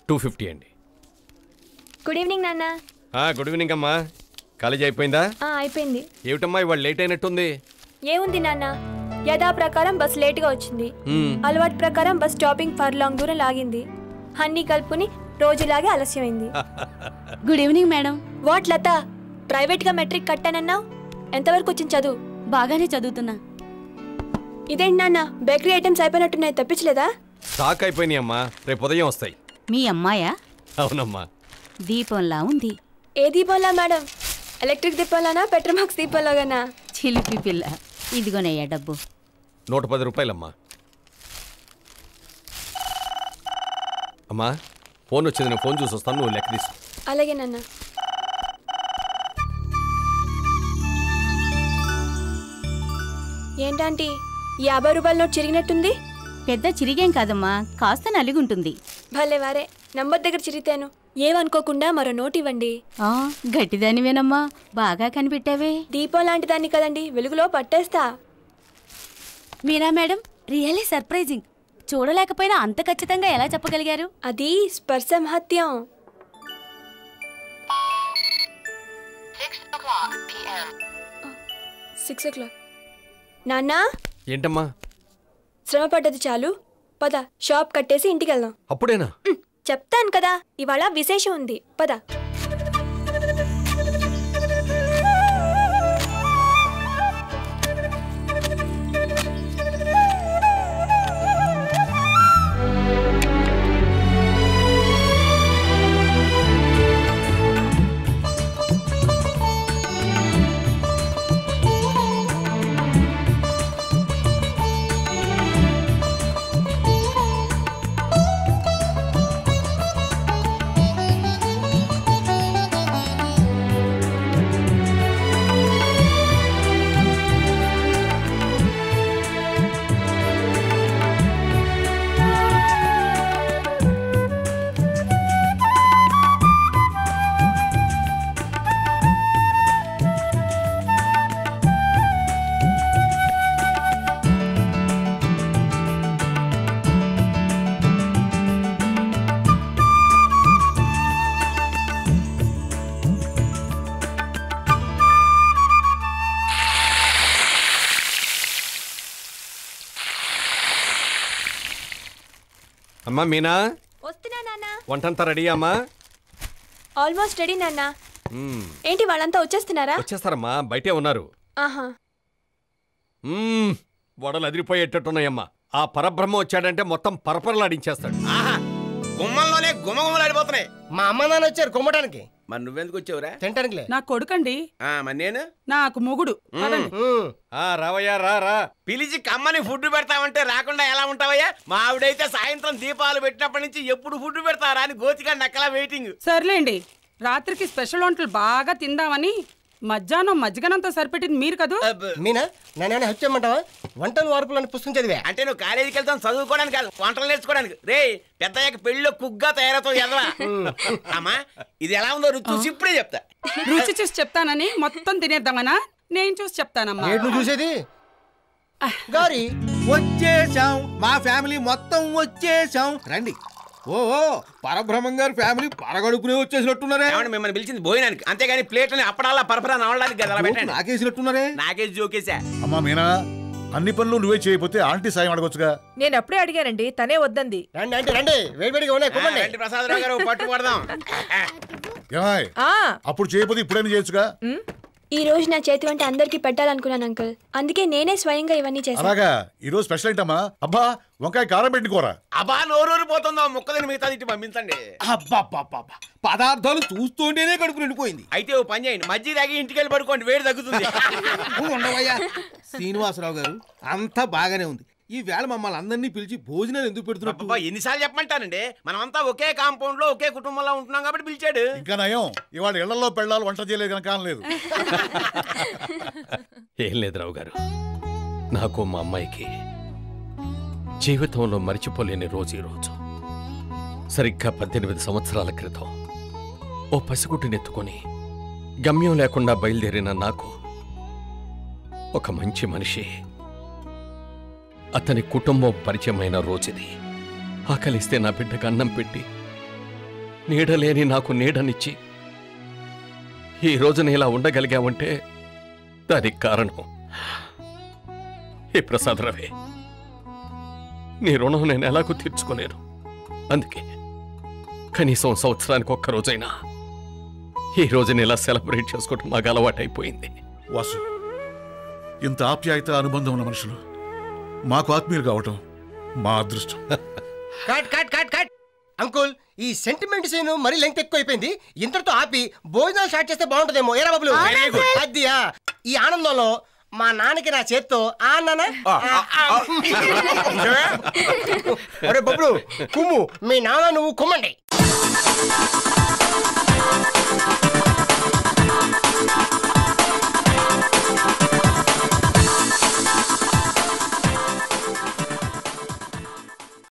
Two fifty అండి good evening నాన్న ఆ, గుడ్ ఈవినింగ్ అమ్మా కాలేజీ అయిపోయిందా ఆ, అయిపోయింది ఏమిటమ్మా ఇవాళ లేట్ అయినట్టుంది ఏముంది నాన్న యథా ప్రకారం బస్ లేట్గా వచ్చింది మ్మ్. అలవాటు ప్రకారం బస్ స్టాపింగ్ ఫర్ లాంగ్ దూరం లాగింది అన్నీ కలుపుకుని రోజులాగే ఆలస్యమైంది good evening madam what Latha ప్రైవేట్గా మెట్రిక్ కట్టానన్నావు ఎంతవరకు వచ్చింది చదువు బాగానే చదువుతున్నా ఇదేంటి నాన్న బేకరీ ఐటమ్స్ అయిపోయినట్టున్నాయి తప్పించలేదా స్టాక్ అయిపోయినాయి అమ్మా రేపు ఉదయం వస్తాయి మీ అమ్మాయా అవునమ్మా దీపంలా ఉంది ఏ దీపంలా మేడం ఎలక్ట్రిక్ దీపంలానా పెట్రోమాక్స్ దీపంలాగానా చిలిపి పిల్ల ఇదిగోనయ్యా డబ్బు నూట పది రూపాయలమ్మా అమ్మా ఫోన్ వచ్చింది నేను ఫోన్ చూసి వస్తాను నువ్వు లెక్క తీసుకో అలాగే నాన్న ఏంటంటీ యాభై రూపాయల నోట్ చిరిగినట్టుంది పెద్ద చిరిగేం కాదమ్మా కాస్త నలిగుంటుంది భలే వారే నంబర్ దగ్గర చిరిగితేను ఏమనుకోకుండా మరో నోట్ ఇవ్వండి ఆ గట్టిదానివేనమ్మా బాగా కనిపెట్టావే దీపం లాంటి దాన్ని కదండి వెలుగులో పట్టేస్తా మీరా మేడం రియల్లీ సర్ప్రైజింగ్ చూడలేకపోయినా అంత ఖచ్చితంగా ఎలా చెప్పగలిగారు అది స్పర్శ మహత్యం సిక్స్ ఓ క్లాక్ నాన్నా ఏంటమ్మా శ్రమ పడ్డది చాలు పద షాప్ కట్టేసి ఇంటికి వెళ్దాం అప్పుడేనా ఉమ్, చెప్తాను కదా ఇవాళ విశేషం ఉంది పద అమ్మా మీనా వస్తున్నా నాన్న వంటంతా రెడీ అమ్మా ఆల్మోస్ట్ రెడీ నాన్న మ్మ్. ఏంటి వాళ్ళంతా వచ్చేస్తున్నారా వచ్చేస్తారమ్మా బయటే ఉన్నారు ఆహా మ్మ్. వడలు అదిరిపోయేటట్టున్నాయమ్మా ఆ పరబ్రహ్మ వచ్చాడంటే మొత్తం పరపరలాడించేస్తాడు ఆహా గుమ్మంలోనే గుమగుమలాడిపోతున్నాయి మా అమ్మ నాన్న వచ్చారు కుమ్మటానికి మరి నువ్వెందుకు వచ్చావురా తినటానికిలే నా కొడుకండి ఆ, మరి నేను నాకు మొగుడు పదండి. ఉమ్. ఆ రావయ్యా రా రా పిలిచి కమ్మని ఫుడ్ పెడతామంటే రాకుండా ఎలా ఉంటావయ్యా మా ఆవిడైతే సాయంత్రం దీపాలు పెట్టినప్పటి నుంచి ఎప్పుడు ఫుడ్ పెడతారా అని గోతిగా నక్కలా వెయిటింగ్ సర్లేండి రాత్రికి స్పెషల్ వంటలు బాగా తిందామని మధ్యాహ్నం మజ్జిగనంతా సరిపెట్టింది మీరు కదూ మీనా నన్ను హెల్ప్ చేయమంటావా వంటలు వార్పులు అని పుస్తకం చదివా అంటే నువ్వు కాలేజీకి వెళ్తాం చదువుకోవడానికి కాదు వంటలు నేర్చుకోవడానికి రే పెద్దయ్యాక పెళ్ళిలో కుగ్గా తయారవుతావు ఎదవా అమ్మా ఇది ఎలా ఉందో రుచి చూసి ఇప్పుడే చెప్తా రుచి చూసి చెప్తానని మొత్తం తినేద్దామనా నేను చూసి చెప్తానమ్మా ఏడు నువ్వు చూసేది గారి వచ్చేసాం మా ఫ్యామిలీ మొత్తం వచ్చేసాం రండి ఓ ఓ, పరబ్రహ్మం గారి ఫ్యామిలీ పరగడుకునే వచ్చేసినట్టున్నారే ఏమంటే మిమ్మల్ని పిలిచింది భోజనానికి అంతేగాని ప్లేట్లని అప్పడాలా పరపరా నవడానికి కదా అలా పెట్టండి నాకేసినట్టున్నారే నాకే జోకేసా అమ్మా మీనా అన్ని పనులు నువ్వే చేయకపోతే ఆంటీ సాయం అడగొచ్చుగా నేను అప్పుడే అడిగానండి తనే వద్దంది రండి అంటే రండి వేడివేడిగా ఉన్నాయి కుమ్మండి రండి ప్రసాదరావు గారు పట్టు పడదాం ఏమాయ్ ఆ అప్పుడు చేయకపోతే ఇప్పుడైనా చేయొచ్చుగా ఈ రోజు నా చేతి వంట అందరికీ పెట్టాలనుకున్నాను అంకుల్ అందుకే నేనే స్వయంగా ఇవన్నీ చేశాను అలాగా ఈరోజు స్పెషల్ ఏంటమ్మా అబ్బా వంకాయ కారం పెట్టి కూర అబ్బా నోరూరు పోతుందో ముక్కదని మిగతా ఇటు పంపించండి అబ్బబ్బబ్బబ్బ. పదార్థాలు చూస్తుంటేనే కడుపు నిండిపోయింది అయితే ఓ పని చేయండి మజ్జి తాగి ఇంటికి వెళ్ళి పడుకోండి వేడి తగ్గుతుంది నువ్వు ఉండవయ్యా శ్రీనివాసరావు గారు అంతా బాగానే ఉంది ఈ వేళ మమ్మల్ని అందరినీ పిలిచి భోజనాలు ఎందుకు పెడుతున్నట్టు అబ్బా ఎన్నిసార్లు చెప్పమంటానండి మనమంతా ఒకే కాంపౌండ్ లో ఒకే కుటుంబంలో ఉంటున్నాం కాబట్టి పిలిచాడు ఇంకా నయం ఇవాళ ఇళ్లలో పెళ్ళాలు వంట చేయలేదు కనుక లేదు ఏం లేదు రావు గారు నాకు మా అమ్మాయికి జీవితంలో మరిచిపోలేని రోజు ఈ రోజు సరిగ్గా పద్దెనిమిది సంవత్సరాల క్రితం ఓ పసిగుడ్డునెత్తుకొని గమ్యం లేకుండా బయలుదేరిన నాకు ఒక మంచి మనిషి అతని కుటుంబం పరిచయమైన రోజుది ఆకలిస్తే నా బిడ్డకు అన్నం పెట్టి నీడలేని నాకు నీడనిచ్చి ఈ రోజున ఇలా ఉండగలిగావంటే దానికి కారణం ఈ ప్రసాద్ రవి నీ రుణం నేను ఎలాగూ తీర్చుకోలేను అందుకే కనీసం సంవత్సరానికి ఒక్క రోజైనా ఈ రోజుని ఇలా సెలబ్రేట్ చేసుకోవటం నాకు అలవాటైపోయింది వాసు ఇంత ఆప్యాయత అనుబంధం ఉన్న మనుషులు మాకు ఆత్మీయులు కావటం మా అదృష్టం cut cut cut cut uncle ఈ సెంటిమెంట్ సీన్ మరీ లెంగ్త్ ఎక్కువ అయిపోయింది ఇంతటితో ఆపి భోజనాలు స్టార్ట్ చేస్తే బాగుంటుందేమో ఏరా బాబులు అదియా ఈ ఆనందంలో మా నాన్నకి నా చేత్తో ఆ నాన్న అరే బబ్బులు కుమ్ము మీ నాన్న నువ్వు కుమ్మండి